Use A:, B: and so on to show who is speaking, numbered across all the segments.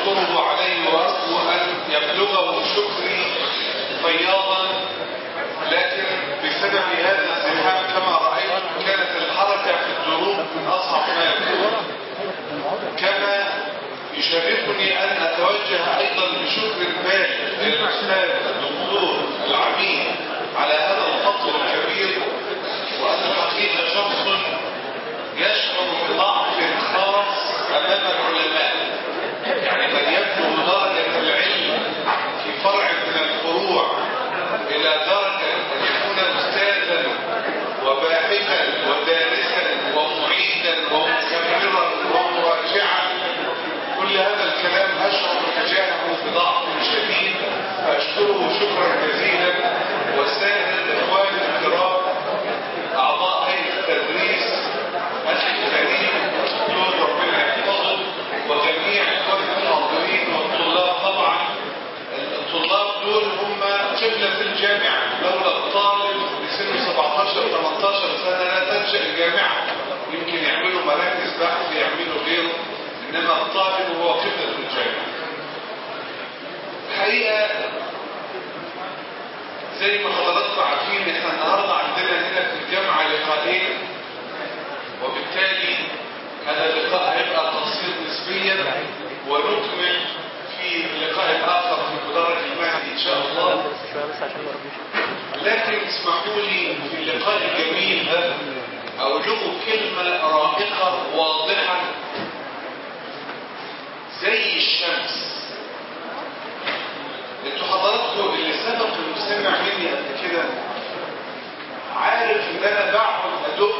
A: أشكره عليه وأرجو أن يبلغه شكري فياضا لكن بسبب هذا الزحام كما رأيت كانت الحركة في الدروب من أصعب ما يكون كما يشرفني أن أتوجه أيضا بشكر بالغ للأستاذ الدكتور العميد على هذا الخطوة الكبير وأن الحقيقة شخص يشعر بضعف خاص أمام العلماء يعني من يبلغ درجة العلم في فرع من الفروع إلى درجة أن يكون أستاذا وباحثا ودارسا ومعيدا ومكررا ومراجعا كل هذا الكلام أشعر تجاهه بضعف شديد فأشكره شكرا جزيلا وسائر الإخوان الكرام أعضاء هيئة التدريس أخي الكريم دكتور ربنا يحفظه وجميع إخوان الحاضرين والطلاب طبعا الطلاب دول هم قبلة في الجامعة لولا الطالب بسن 17 18 سنة لا تنشأ الجامعة يمكن يعملوا مراكز بحث يعملوا غيره إنما الطالب هو قبلة الجامعة الحقيقة زي ما حضراتكم عارفين احنا النهارده عندنا هنا في الجامعة لقاءين وبالتالي هذا اللقاء هيبقى قصير نسبيا ونكمل في اللقاء الآخر في مدرج المهدي إن شاء الله لكن اسمحوا لي في اللقاء الجميل ده أقول لكم كلمة رائقة واضحة زي الشمس انتوا حضراتكم اللي سبق المستمع مني قبل كده عارف ان انا بقعد ادق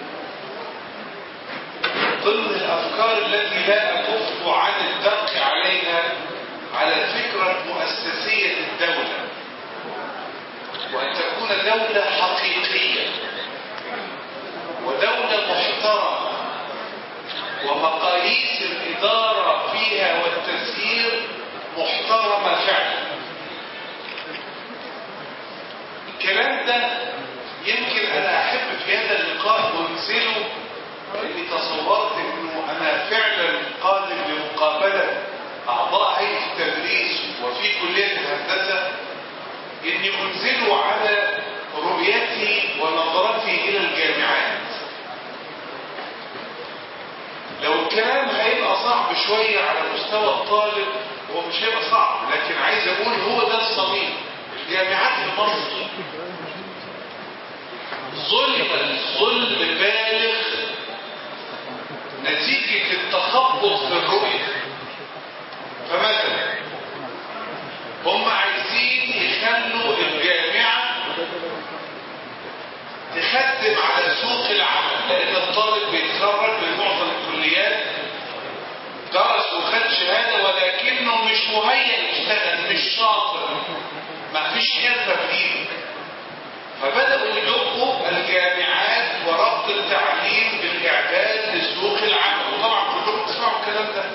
A: ضمن الافكار التي لا اكف عن الدق عليها على فكرة مؤسسية الدولة وان تكون دولة حقيقية ودولة محترمة ومقاييس الإدارة فيها والتسيير محترمة فعلا الكلام ده يمكن أنا أحب في هذا اللقاء أنزله لأني تصورت أنه أنا فعلا قادم لمقابلة أعضاء هيئة التدريس وفي كلية الهندسة أني أنزله على رؤيتي ونظرتي إلى الجامعات لو الكلام هيبقى صعب شوية على مستوى الطالب هو مش هيبقى صعب لكن عايز اقول هو ده الصميم الجامعات في مصر ظلم ظلم بالغ نتيجة التخبط في الرؤية فمثلا هم عايزين يخلوا الجامعة تخدم على سوق العمل لان الطالب بيتخرج من معظم الكليات درس وخد شهادة ولكنه مش مهيئ يشتغل مش شاطر ما فيش حرفة فيه فبدأوا يدقوا الجامعات وربط التعليم بالإعداد لسوق العمل وطبعا كلكم تسمعوا الكلام ده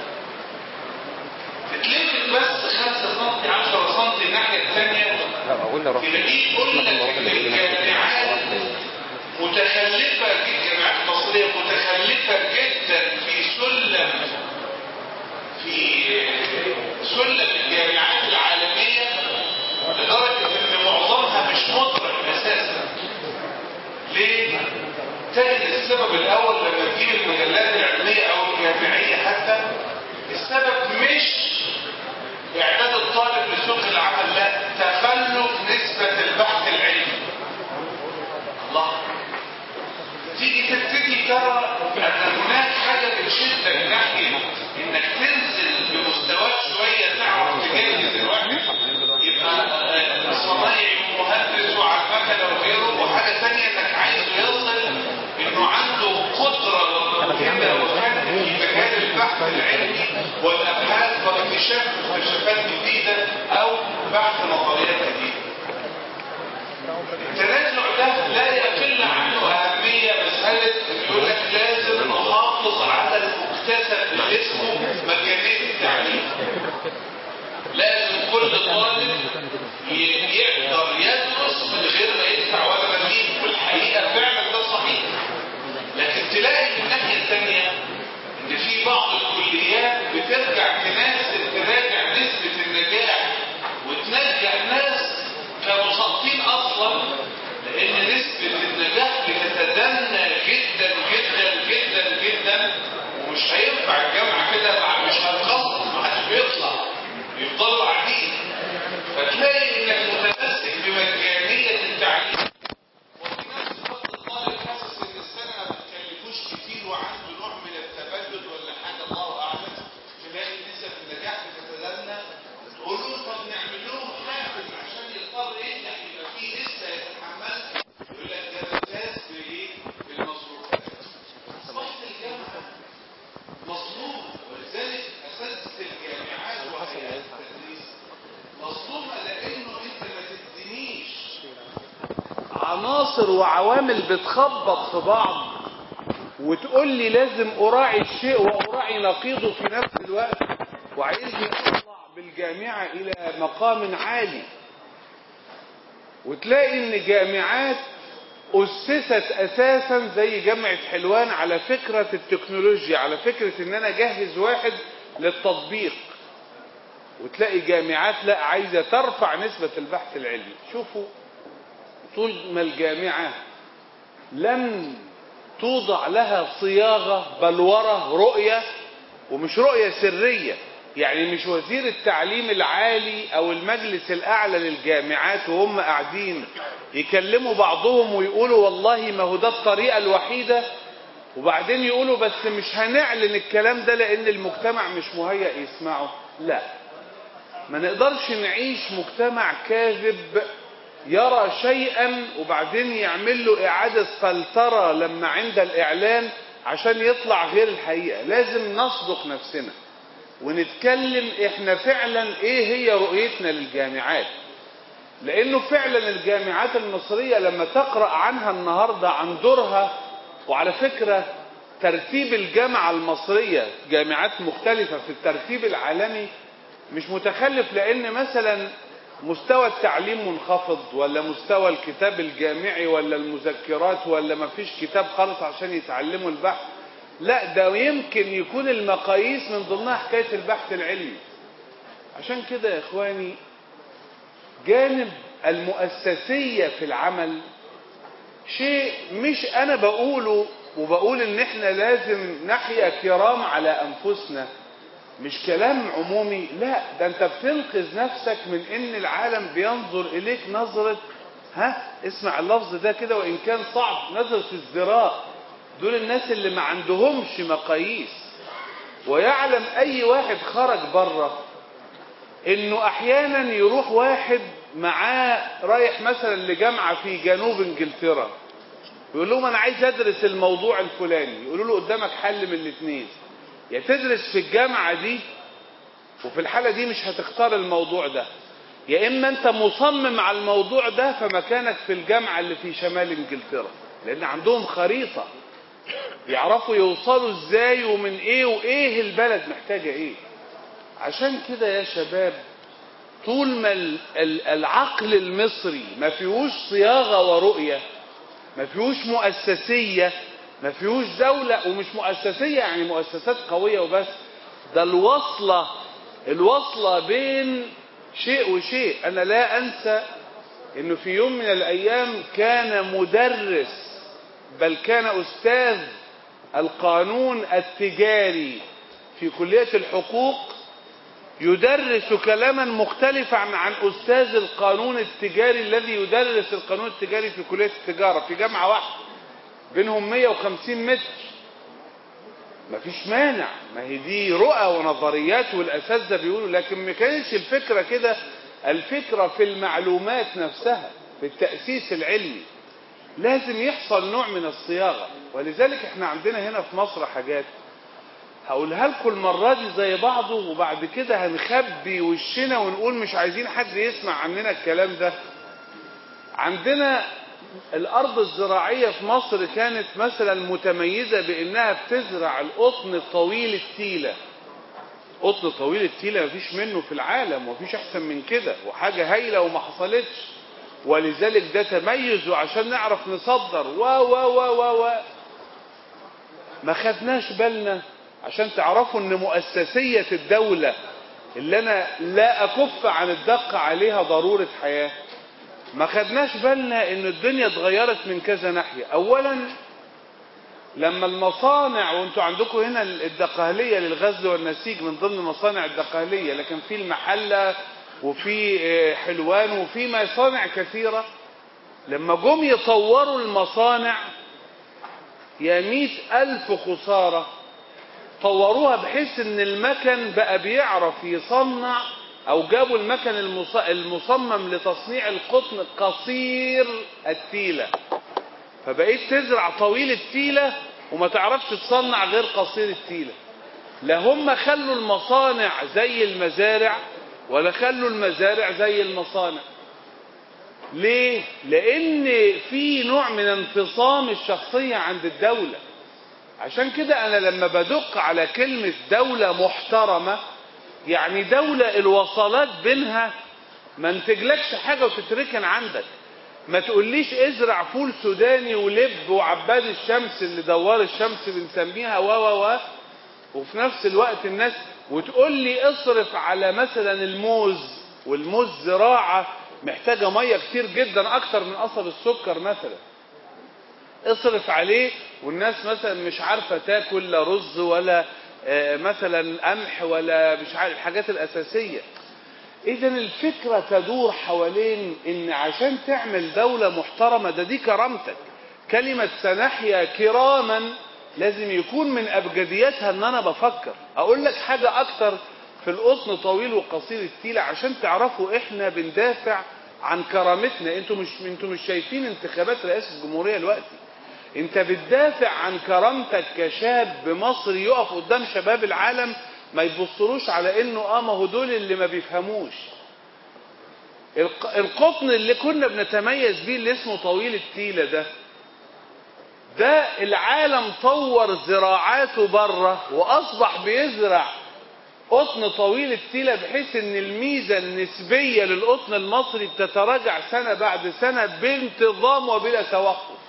A: تتلفت بس 5 سم 10 سم الناحية الثانية تلاقيه يقول لك ان الجامعات متخلفة الجامعات المصرية متخلفة جدا في سلم في سلم الجامعات العالمية لدرجة ان معظمها مش مدرك اساسا ليه؟ تجد السبب الاول لما تجيب المجلات العلمية او الجامعية حتى السبب مش اعداد الطالب لسوق العمل لا تخلف نسبة البحث العلمي الله تيجي تبتدي ترى ان هناك حاجة بتشدك ناحية انك تنزل بمستواك شوية تعرف تجهز الواحد يبقى صنايعي ومهندس وعلى المكنة وغيره وحاجة ثانية انك عايزه يصل انه عنده قدرة وموهبة وفن في مجال البحث العلمي والابحاث واكتشاف اكتشافات جديدة او بحث نظريات جديدة التنازع ده لا يقل عنه أهمية مسألة يقول لك لازم نحافظ على المكتسب اللي اسمه مجانية التعليم لازم كل طالب يقدر يدرس من غير ما يدفع ولا مليم والحقيقة فعلا ده صحيح لكن تلاقي من الناحية الثانية ان في بعض الكليات بترجع تناسب
B: عناصر وعوامل بتخبط في بعض وتقول لي لازم اراعي الشيء واراعي نقيضه في نفس الوقت وعايزني اطلع بالجامعة الى مقام عالي وتلاقي ان جامعات اسست اساسا زي جامعة حلوان على فكرة التكنولوجيا على فكرة ان انا اجهز واحد للتطبيق وتلاقي جامعات لا عايزة ترفع نسبة البحث العلمي شوفوا طول ما الجامعة لم توضع لها صياغة بلورة رؤية ومش رؤية سرية يعني مش وزير التعليم العالي او المجلس الاعلى للجامعات وهم قاعدين يكلموا بعضهم ويقولوا والله ما هو ده الطريقة الوحيدة وبعدين يقولوا بس مش هنعلن الكلام ده لان المجتمع مش مهيأ يسمعه لا ما نقدرش نعيش مجتمع كاذب يرى شيئا وبعدين يعمل له اعادة فلترة لما عند الاعلان عشان يطلع غير الحقيقة لازم نصدق نفسنا ونتكلم احنا فعلا ايه هي رؤيتنا للجامعات لانه فعلا الجامعات المصرية لما تقرأ عنها النهاردة عن دورها وعلى فكرة ترتيب الجامعة المصرية جامعات مختلفة في الترتيب العالمي مش متخلف لان مثلا مستوى التعليم منخفض ولا مستوى الكتاب الجامعي ولا المذكرات ولا ما فيش كتاب خالص عشان يتعلموا البحث لا ده يمكن يكون المقاييس من ضمنها حكاية البحث العلمي عشان كده يا اخواني جانب المؤسسية في العمل شيء مش انا بقوله وبقول ان احنا لازم نحيا كرام على انفسنا مش كلام عمومي لا ده انت بتنقذ نفسك من ان العالم بينظر اليك نظرة ها اسمع اللفظ ده كده وان كان صعب نظرة ازدراء دول الناس اللي ما عندهمش مقاييس ويعلم اي واحد خرج بره انه احيانا يروح واحد معاه رايح مثلا لجامعة في جنوب انجلترا يقول لهم انا عايز ادرس الموضوع الفلاني يقولوا له قدامك حل من الاثنين يا تدرس في الجامعة دي وفي الحالة دي مش هتختار الموضوع ده يا اما انت مصمم على الموضوع ده فمكانك في الجامعة اللي في شمال انجلترا لان عندهم خريطة يعرفوا يوصلوا ازاي ومن ايه وايه البلد محتاجة ايه عشان كده يا شباب طول ما العقل المصري ما فيهوش صياغة ورؤية ما فيهوش مؤسسية ما فيهوش دولة ومش مؤسسية يعني مؤسسات قوية وبس ده الوصلة الوصلة بين شيء وشيء أنا لا أنسى أنه في يوم من الأيام كان مدرس بل كان أستاذ القانون التجاري في كلية الحقوق يدرس كلاما مختلفا عن, عن أستاذ القانون التجاري الذي يدرس القانون التجاري في كلية التجارة في جامعة واحدة بينهم 150 متر مفيش مانع ما هي دي رؤى ونظريات والاساتذه بيقولوا لكن ما كانتش الفكره كده الفكره في المعلومات نفسها في التاسيس العلمي لازم يحصل نوع من الصياغه ولذلك احنا عندنا هنا في مصر حاجات هقولها لكم المره دي زي بعضه وبعد كده هنخبي وشنا ونقول مش عايزين حد يسمع عننا الكلام ده عندنا الأرض الزراعية في مصر كانت مثلا متميزة بأنها بتزرع القطن الطويل التيلة قطن طويل التيلة مفيش منه في العالم ومفيش أحسن من كده وحاجة هايلة وما حصلتش ولذلك ده تميز وعشان نعرف نصدر و و و و و ما خدناش بالنا عشان تعرفوا ان مؤسسية الدولة اللي انا لا اكف عن الدق عليها ضرورة حياة ما خدناش بالنا ان الدنيا اتغيرت من كذا ناحية اولا لما المصانع وانتوا عندكم هنا الدقهلية للغزل والنسيج من ضمن مصانع الدقهلية لكن في المحلة وفي حلوان وفي مصانع كثيرة لما جم يطوروا المصانع يا مئة ألف خسارة طوروها بحيث ان المكن بقى بيعرف يصنع او جابوا المكن المصمم لتصنيع القطن قصير التيلة فبقيت تزرع طويل التيلة وما تعرفش تصنع غير قصير التيلة لا هم خلوا المصانع زي المزارع ولا خلوا المزارع زي المصانع ليه لان في نوع من انفصام الشخصية عند الدولة عشان كده انا لما بدق على كلمة دولة محترمة يعني دولة الوصلات بينها ما انتجلكش حاجة وتتركن عندك ما تقوليش ازرع فول سوداني ولب وعباد الشمس اللي دوار الشمس بنسميها و و و وفي نفس الوقت الناس وتقول لي اصرف على مثلا الموز والموز زراعة محتاجة مية كتير جدا اكتر من قصب السكر مثلا اصرف عليه والناس مثلا مش عارفة تاكل لا رز ولا آه، مثلا قمح ولا مش عارف الحاجات الأساسية إذا الفكرة تدور حوالين إن عشان تعمل دولة محترمة ده دي كرامتك كلمة سنحيا كراما لازم يكون من أبجدياتها إن أنا بفكر أقول لك حاجة أكتر في القطن طويل وقصير التيلة عشان تعرفوا إحنا بندافع عن كرامتنا انتوا مش انتوا مش شايفين انتخابات رئاسة الجمهورية دلوقتي انت بتدافع عن كرامتك كشاب مصري يقف قدام شباب العالم ما يبصروش على انه اه ما هو دول اللي ما بيفهموش الق- القطن اللي كنا بنتميز بيه اللي اسمه طويل التيلة ده ده العالم طور زراعاته بره واصبح بيزرع قطن طويل التيلة بحيث ان الميزة النسبية للقطن المصري بتتراجع سنة بعد سنة بانتظام وبلا توقف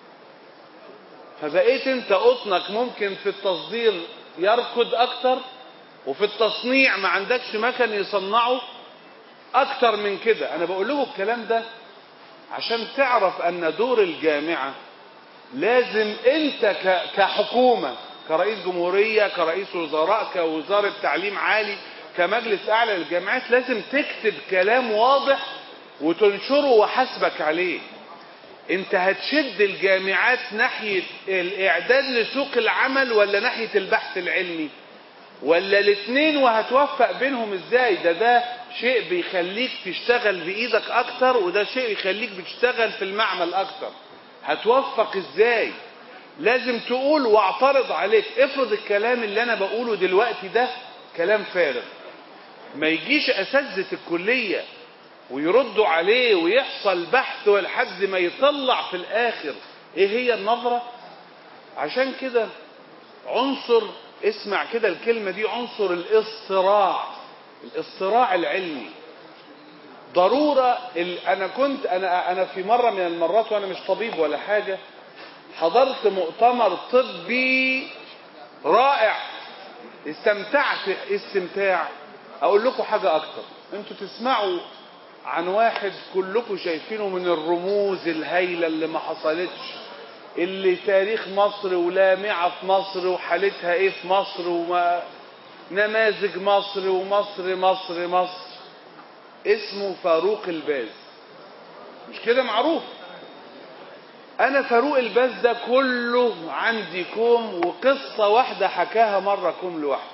B: فبقيت انت قطنك ممكن في التصدير يركض اكتر وفي التصنيع ما عندكش مكن يصنعه اكتر من كده انا بقول لكم الكلام ده عشان تعرف ان دور الجامعة لازم انت ك- كحكومة كرئيس جمهورية كرئيس وزراء كوزارة تعليم عالي كمجلس اعلى للجامعات لازم تكتب كلام واضح وتنشره وحسبك عليه انت هتشد الجامعات ناحية الاعداد لسوق العمل ولا ناحية البحث العلمي ولا الاثنين وهتوفق بينهم ازاي ده ده شيء بيخليك تشتغل بايدك اكتر وده شيء يخليك بتشتغل في المعمل اكتر هتوفق ازاي لازم تقول واعترض عليك افرض الكلام اللي انا بقوله دلوقتي ده كلام فارغ ما يجيش اساتذه الكليه ويردوا عليه ويحصل بحث لحد ما يطلع في الاخر ايه هي النظره عشان كده عنصر اسمع كده الكلمه دي عنصر الاصطراع الاصطراع العلمي ضروره ال... انا كنت انا انا في مره من المرات وانا مش طبيب ولا حاجه حضرت مؤتمر طبي رائع استمتعت استمتاع اقول لكم حاجه اكتر انتوا تسمعوا عن واحد كلكم شايفينه من الرموز الهايله اللي ما حصلتش اللي تاريخ مصر ولامعه في مصر وحالتها ايه في مصر وما نماذج مصر ومصر مصر مصر اسمه فاروق الباز مش كده معروف انا فاروق الباز ده كله عندي كوم وقصة واحدة حكاها مرة كوم لوحده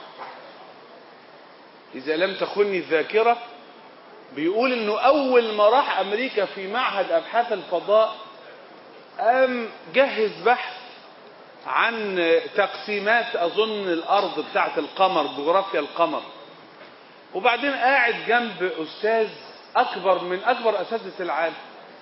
B: اذا لم تخني الذاكرة بيقول انه اول ما راح امريكا في معهد ابحاث الفضاء قام جهز بحث عن تقسيمات اظن الارض بتاعت القمر جغرافيا القمر وبعدين قاعد جنب استاذ اكبر من اكبر اساتذه العالم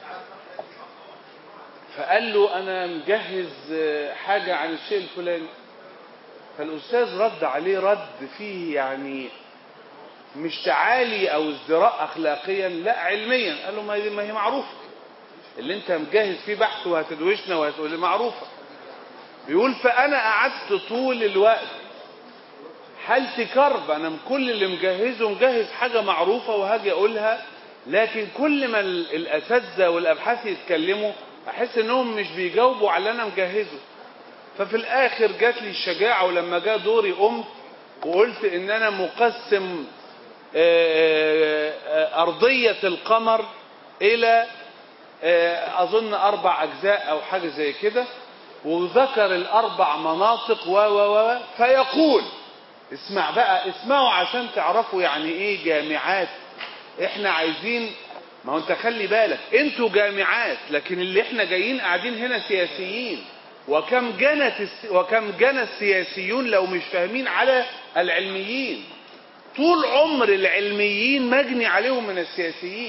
B: فقال له انا مجهز حاجه عن الشيء الفلاني فالاستاذ رد عليه رد فيه يعني مش تعالي او ازدراء اخلاقيا لا علميا قال له ما هي ما هي معروفه اللي انت مجهز فيه بحث وهتدوشنا وهتقول لي معروفه بيقول فانا قعدت طول الوقت حالتي كرب انا من كل اللي مجهزه مجهز حاجه معروفه وهاجي اقولها لكن كل ما ال- الاساتذه والابحاث يتكلموا احس انهم مش بيجاوبوا على اللي انا مجهزه ففي الاخر جات لي الشجاعه ولما جاء دوري قمت وقلت ان انا مقسم آه، آه، ارضيه القمر الى آه، اظن اربع اجزاء او حاجه زي كده وذكر الاربع مناطق و و و فيقول اسمع بقى اسمعوا عشان تعرفوا يعني ايه جامعات احنا عايزين ما هو انت خلي بالك انتوا جامعات لكن اللي احنا جايين قاعدين هنا سياسيين وكم جنت الس... وكم جنى السياسيون لو مش فاهمين على العلميين طول عمر العلميين مجني عليهم من السياسيين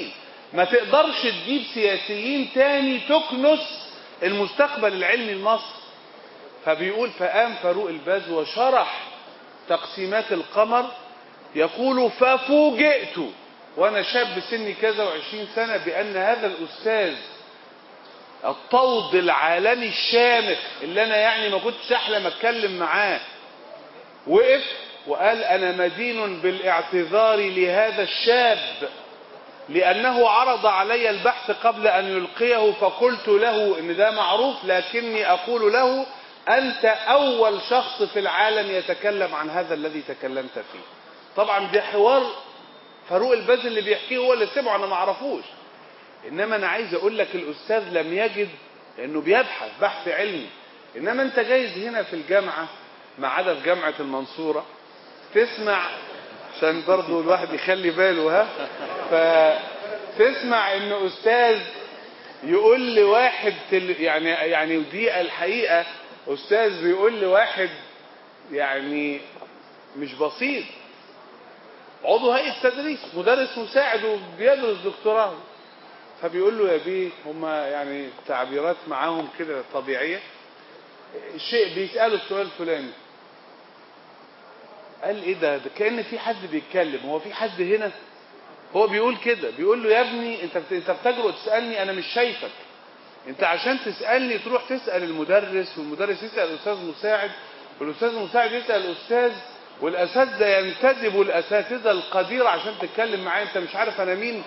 B: ما تقدرش تجيب سياسيين تاني تكنس المستقبل العلمي لمصر فبيقول فقام فاروق الباز وشرح تقسيمات القمر يقول ففوجئت وانا شاب سني كذا وعشرين سنة بان هذا الاستاذ الطود العالمي الشامخ اللي انا يعني ما كنتش احلم اتكلم معاه وقف وقال انا مدين بالاعتذار لهذا الشاب لانه عرض علي البحث قبل ان يلقيه فقلت له ان ده معروف لكني اقول له انت اول شخص في العالم يتكلم عن هذا الذي تكلمت فيه طبعا ده حوار فاروق الباز اللي بيحكيه هو اللي سمعه انا ما اعرفوش انما انا عايز اقول لك الاستاذ لم يجد انه بيبحث بحث علمي انما انت جايز هنا في الجامعه ما عدا في جامعه المنصوره تسمع عشان برضه الواحد يخلي باله ها فتسمع ان استاذ يقول لواحد تل يعني يعني ودي الحقيقه استاذ بيقول لواحد يعني مش بسيط عضو هيئه تدريس مدرس مساعد وبيدرس دكتوراه فبيقول له يا بيه هما يعني تعبيرات معاهم كده طبيعيه شيء بيساله السؤال الفلاني قال ايه ده, ده كان في حد بيتكلم هو في حد هنا هو بيقول كده بيقول له يا ابني انت انت بتجرؤ تسالني انا مش شايفك انت عشان تسالني تروح تسال المدرس والمدرس يسال الاستاذ مساعد والاستاذ المساعد يسال الاستاذ والاساتذه ينتدبوا الاساتذه القديره عشان تتكلم معايا انت مش عارف انا مين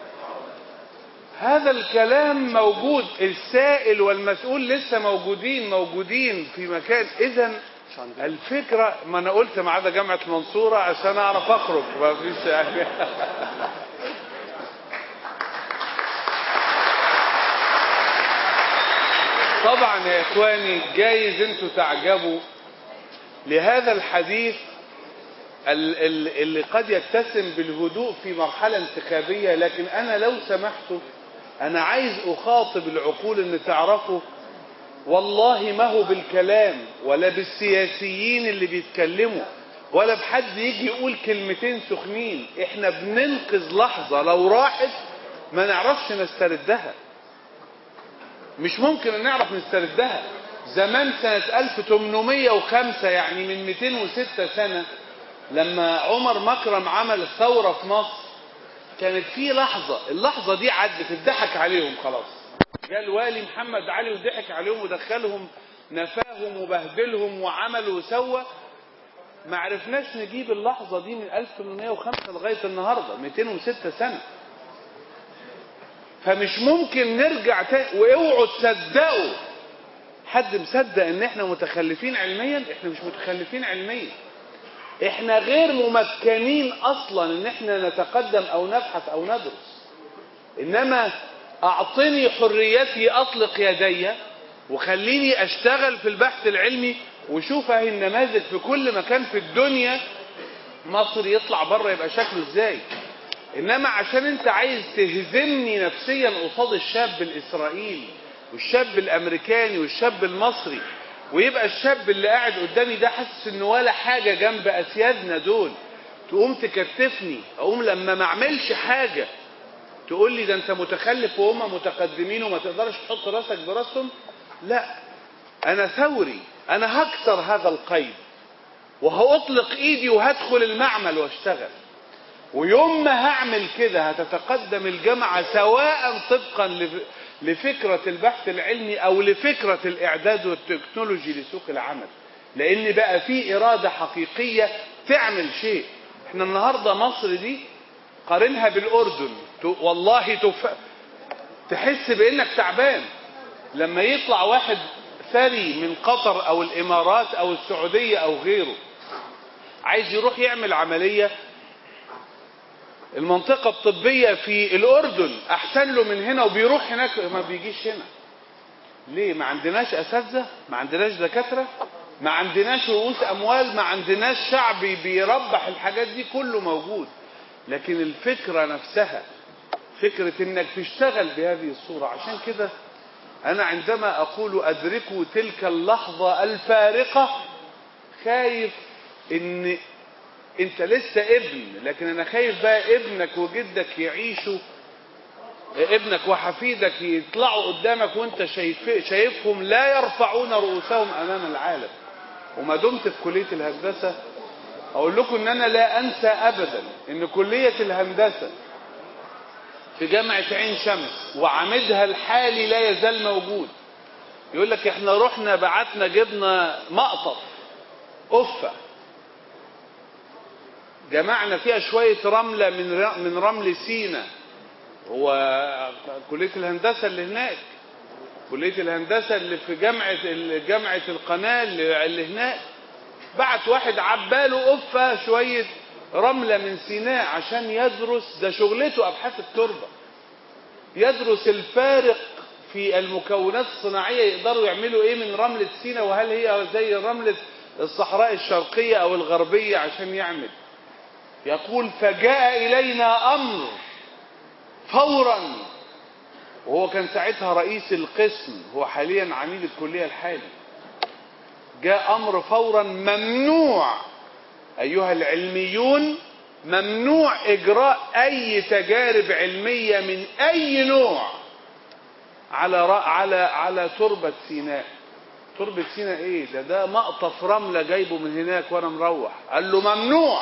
B: هذا الكلام موجود السائل والمسؤول لسه موجودين موجودين في مكان اذا الفكرة ما انا قلت ما عدا جامعة المنصورة عشان اعرف اخرج ما فيش يعني طبعا يا اخواني جايز انتوا تعجبوا لهذا الحديث اللي قد يتسم بالهدوء في مرحلة انتخابية لكن انا لو سمحتوا انا عايز اخاطب العقول ان تعرفوا والله ما هو بالكلام ولا بالسياسيين اللي بيتكلموا ولا بحد يجي يقول كلمتين سخنين احنا بننقذ لحظة لو راحت ما نعرفش نستردها مش ممكن نعرف نستردها زمان سنة 1805 يعني من 206 سنة لما عمر مكرم عمل الثورة في مصر كانت في لحظة اللحظة دي عدت اتضحك عليهم خلاص جاء الوالي محمد علي وضحك عليهم ودخلهم نفاهم وبهدلهم وعمل وسوى ما عرفناش نجيب اللحظة دي من 1805 لغاية النهاردة 206 سنة فمش ممكن نرجع تاني واوعوا تصدقوا حد مصدق ان احنا متخلفين علميا احنا مش متخلفين علميا احنا غير ممكنين اصلا ان احنا نتقدم او نبحث او ندرس انما اعطني حريتي اطلق يدي وخليني اشتغل في البحث العلمي وشوف اهي النماذج في كل مكان في الدنيا مصر يطلع بره يبقى شكله ازاي انما عشان انت عايز تهزمني نفسيا قصاد الشاب الاسرائيلي والشاب الامريكاني والشاب المصري ويبقى الشاب اللي قاعد قدامي ده حاسس انه ولا حاجه جنب اسيادنا دول تقوم تكتفني اقوم لما ما اعملش حاجه تقول لي ده انت متخلف وهم متقدمين وما تقدرش تحط راسك براسهم لا انا ثوري انا هكسر هذا القيد وهأطلق ايدي وهدخل المعمل واشتغل ويوم ما هعمل كده هتتقدم الجامعة سواء طبقا لفكرة البحث العلمي او لفكرة الاعداد والتكنولوجي لسوق العمل لان بقى في ارادة حقيقية تعمل شيء احنا النهاردة مصر دي قارنها بالاردن والله تف... تحس بانك تعبان لما يطلع واحد ثري من قطر او الامارات او السعودية او غيره عايز يروح يعمل عملية المنطقة الطبية في الأردن أحسن له من هنا وبيروح هناك ما بيجيش هنا ليه ما عندناش أساتذة ما عندناش دكاترة ما عندناش رؤوس أموال ما عندناش شعب بيربح الحاجات دي كله موجود لكن الفكرة نفسها فكرة انك تشتغل بهذه الصورة عشان كده انا عندما اقول ادركوا تلك اللحظة الفارقة خايف ان انت لسه ابن لكن انا خايف بقى ابنك وجدك يعيشوا ابنك وحفيدك يطلعوا قدامك وانت شايف شايفهم لا يرفعون رؤوسهم امام العالم وما دمت في كليه الهندسه اقول لكم ان انا لا انسى ابدا ان كليه الهندسه في جامعه عين شمس وعامدها الحالي لا يزال موجود يقول لك احنا رحنا بعتنا جبنا مقطف قفه جمعنا فيها شويه رمله من من رمل سينا هو كليه الهندسه اللي هناك كليه الهندسه اللي في جامعه جامعه القناه اللي هناك بعت واحد عباله قفه شويه رمله من سيناء عشان يدرس ده شغلته ابحاث التربه يدرس الفارق في المكونات الصناعيه يقدروا يعملوا ايه من رمله سيناء وهل هي زي رمله الصحراء الشرقيه او الغربيه عشان يعمل يقول فجاء الينا امر فورا وهو كان ساعتها رئيس القسم هو حاليا عميد الكليه الحالي جاء امر فورا ممنوع ايها العلميون ممنوع اجراء اي تجارب علميه من اي نوع على على على تربه سيناء تربه سيناء ايه ده ده مقطف رمله جايبه من هناك وانا مروح قال له ممنوع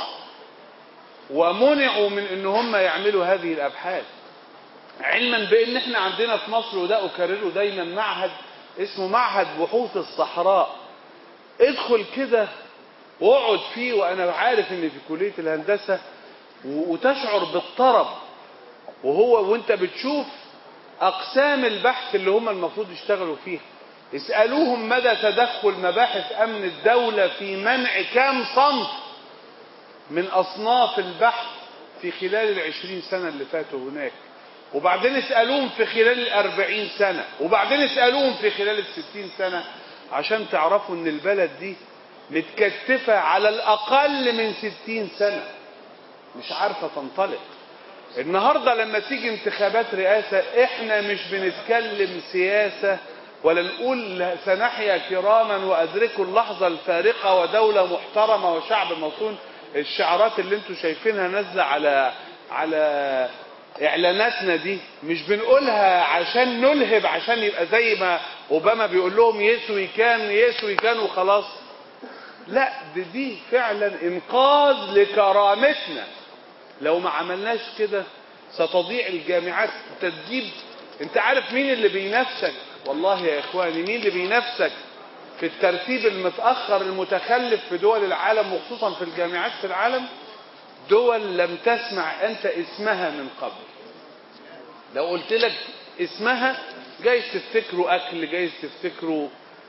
B: ومنعوا من ان هم يعملوا هذه الابحاث علما بان احنا عندنا في مصر وده اكرره دايما معهد اسمه معهد بحوث الصحراء ادخل كده واقعد فيه وانا عارف ان في كليه الهندسه وتشعر بالطرب وهو وانت بتشوف اقسام البحث اللي هم المفروض يشتغلوا فيها اسالوهم مدى تدخل مباحث امن الدوله في منع كام صنف من اصناف البحث في خلال العشرين سنه اللي فاتوا هناك وبعدين اسالوهم في خلال الاربعين سنه وبعدين اسالوهم في خلال الستين سنه عشان تعرفوا ان البلد دي متكتفة على الأقل من ستين سنة مش عارفة تنطلق النهاردة لما تيجي انتخابات رئاسة احنا مش بنتكلم سياسة ولا نقول سنحيا كراما وأدركوا اللحظة الفارقة ودولة محترمة وشعب مصون الشعارات اللي انتوا شايفينها نازلة على على اعلاناتنا دي مش بنقولها عشان نلهب عشان يبقى زي ما اوباما بيقول لهم يسوي كان يسوي كان وخلاص لا دي, دي فعلا انقاذ لكرامتنا لو ما عملناش كده ستضيع الجامعات انت تجيب انت عارف مين اللي بينافسك والله يا اخواني مين اللي بينافسك في الترتيب المتاخر المتخلف في دول العالم وخصوصا في الجامعات في العالم دول لم تسمع انت اسمها من قبل لو قلت لك اسمها جايز تفتكروا اكل جايز تفتكروا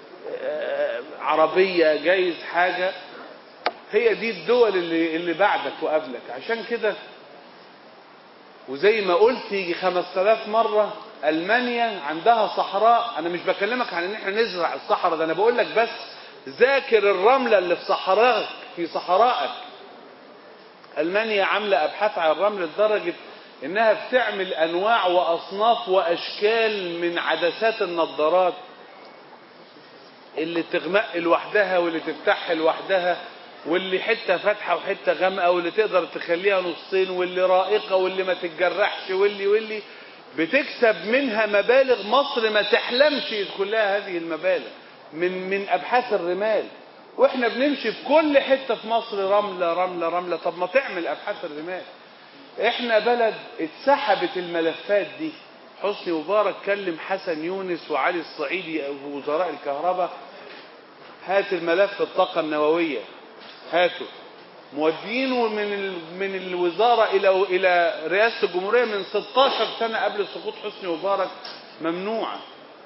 B: عربية جايز حاجة هي دي الدول اللي, اللي بعدك وقبلك عشان كده وزي ما قلت يجي 5000 مرة ألمانيا عندها صحراء أنا مش بكلمك عن إن إحنا نزرع الصحراء ده أنا بقول لك بس ذاكر الرملة اللي في صحراءك في صحرائك ألمانيا عاملة أبحاث عن الرمل لدرجة إنها بتعمل أنواع وأصناف وأشكال من عدسات النظارات اللي تغمق لوحدها واللي تفتح لوحدها واللي حته فاتحه وحته غامقه واللي تقدر تخليها نصين واللي رائقه واللي ما تتجرحش واللي واللي بتكسب منها مبالغ مصر ما تحلمش يدخل لها هذه المبالغ من من ابحاث الرمال واحنا بنمشي في كل حته في مصر رمله رمله رمله طب ما تعمل ابحاث الرمال احنا بلد اتسحبت الملفات دي حسني مبارك كلم حسن يونس وعلي الصعيدي وزراء الكهرباء هات الملف الطاقة النووية هاته مودينه من من الوزارة إلى إلى رئاسة الجمهورية من 16 سنة قبل سقوط حسني مبارك ممنوعة.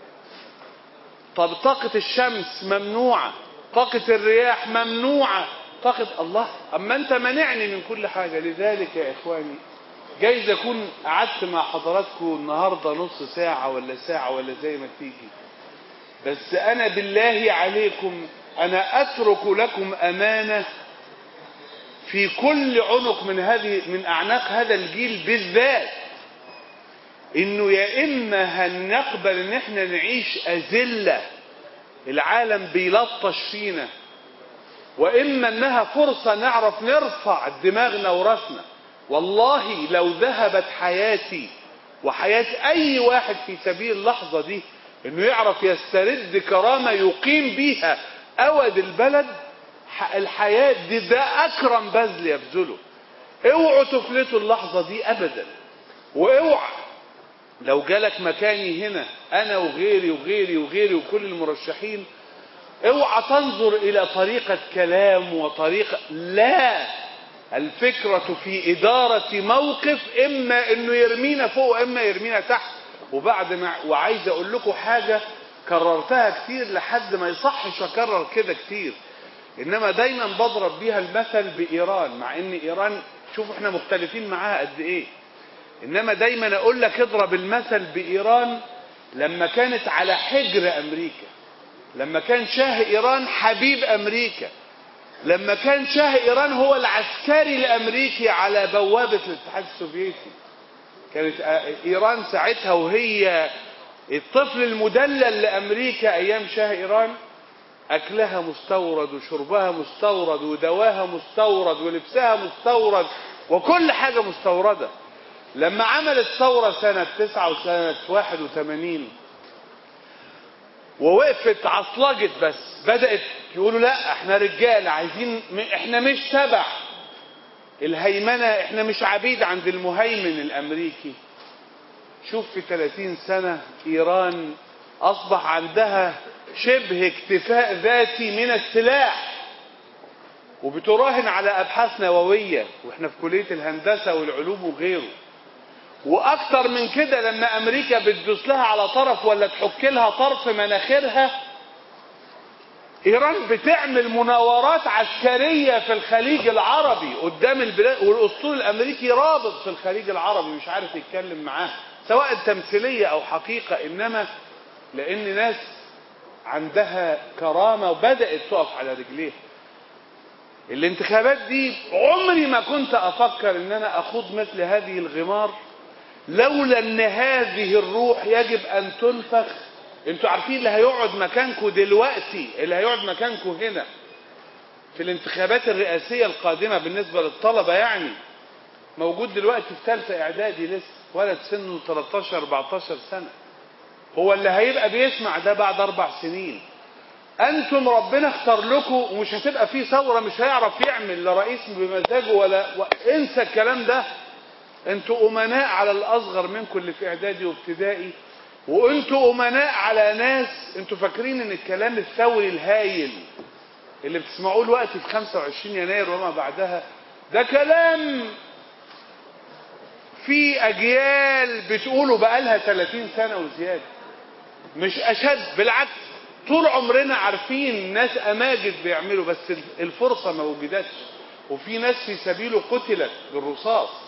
B: طب طاقة الشمس ممنوعة، طاقة الرياح ممنوعة، طاقة الله أما أنت منعني من كل حاجة لذلك يا إخواني جايز أكون قعدت مع حضراتكم النهاردة نص ساعة ولا ساعة ولا زي ما تيجي بس أنا بالله عليكم أنا أترك لكم أمانة في كل عنق من هذه من أعناق هذا الجيل بالذات إنه يا إما هنقبل إن إحنا نعيش أذلة العالم بيلطش فينا وإما إنها فرصة نعرف نرفع دماغنا وراسنا والله لو ذهبت حياتي وحياة اي واحد في سبيل اللحظة دي انه يعرف يسترد كرامة يقيم بيها اود البلد الحياة دي ده اكرم بذل يبذله اوعوا تفلتوا اللحظة دي ابدا واوعى لو جالك مكاني هنا انا وغيري وغيري وغيري وكل المرشحين اوعى تنظر الى طريقة كلام وطريقة لا الفكرة في ادارة موقف اما انه يرمينا فوق واما يرمينا تحت وبعد ما وعايز اقول لكم حاجة كررتها كتير لحد ما يصحش اكرر كده كتير انما دايما بضرب بيها المثل بايران مع ان ايران شوفوا احنا مختلفين معاها قد ايه انما دايما اقول لك اضرب المثل بايران لما كانت على حجر امريكا لما كان شاه ايران حبيب امريكا لما كان شاه ايران هو العسكري الامريكي على بوابة الاتحاد السوفيتي كانت ايران ساعتها وهي الطفل المدلل لامريكا ايام شاه ايران اكلها مستورد وشربها مستورد ودواها مستورد ولبسها مستورد وكل حاجة مستوردة لما عملت ثورة سنة تسعة وسنة واحد وثمانين ووقفت عصلجت بس بدأت يقولوا لا احنا رجال عايزين احنا مش تبع الهيمنة احنا مش عبيد عند المهيمن الامريكي شوف في 30 سنة ايران اصبح عندها شبه اكتفاء ذاتي من السلاح وبتراهن على ابحاث نووية واحنا في كلية الهندسة والعلوم وغيره واكتر من كده لما امريكا بتدوس لها على طرف ولا تحك لها طرف مناخيرها ايران بتعمل مناورات عسكرية في الخليج العربي قدام البلاد والاسطول الامريكي رابط في الخليج العربي مش عارف يتكلم معاه سواء تمثيلية او حقيقة انما لان ناس عندها كرامة وبدأت تقف على رجليها الانتخابات دي عمري ما كنت افكر ان انا اخوض مثل هذه الغمار لولا ان هذه الروح يجب ان تنفخ انتوا عارفين اللي هيقعد مكانكم دلوقتي اللي هيقعد مكانكم هنا في الانتخابات الرئاسية القادمة بالنسبة للطلبة يعني موجود دلوقتي في ثالثة اعدادي لسه ولد سنه 13 14 سنة هو اللي هيبقى بيسمع ده بعد اربع سنين انتم ربنا اختار لكم ومش هتبقى فيه ثوره مش هيعرف يعمل لا رئيس بمزاجه ولا و... انسى الكلام ده انتوا امناء على الاصغر منكم اللي في اعدادي وابتدائي وانتوا امناء على ناس انتوا فاكرين ان الكلام الثوري الهايل اللي بتسمعوه دلوقتي في 25 يناير وما بعدها ده كلام في اجيال بتقوله بقالها 30 سنه وزياده مش اشد بالعكس طول عمرنا عارفين ناس اماجد بيعملوا بس الفرصة ما وجدتش وفي ناس في سبيله قتلت بالرصاص